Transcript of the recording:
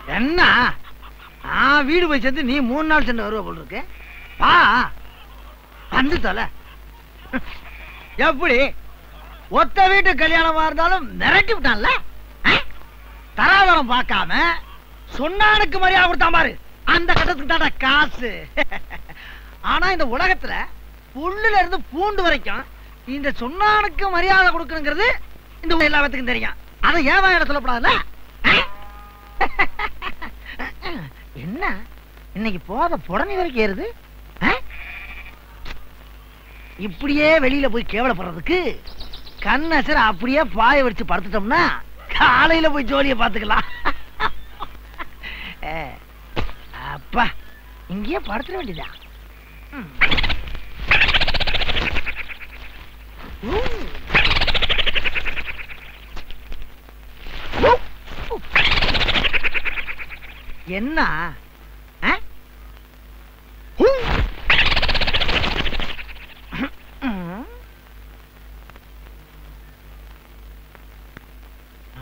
என்ன நான் வீடு போய் சேர்ந்து நீ மூணு நாள் சென்று வருவ போல் இருக்கு வா வந்து தொலை எப்படி ஒத்த வீட்டு கல்யாணமா இருந்தாலும் மிரட்டி விட்டான்ல ஆ? தராதரம் பார்க்காம சொன்னானுக்கு மரியாதை கொடுத்தான் பாரு அந்த கட்டத்துக்கு தான காசு ஆனா இந்த உலகத்துல புல்லுல இருந்து பூண்டு வரைக்கும் இந்த சொன்னானுக்கு மரியாதை கொடுக்கணுங்கிறது இந்த ஊர் எல்லாத்துக்கும் தெரியும் அதை ஏன் வாயில சொல்லப்படாதுல்ல ஆ? என்ன இன்னைக்கு போத புடனி வரைக்கும் ஏறுது ஆ? இப்படியே வெளியில போய் கேவலப்படுறதுக்கு கண்ணசர் அப்படியே பாய வச்சு படுத்துட்டோம்னா காலையில போய் ஜோலியை பார்த்துக்கலாம் ஏ, அப்பா இங்கேயே படுத்துட வேண்டியதா ம். ஊ. ஊ. என்ன ஆ? ஊ. ம். ஆ?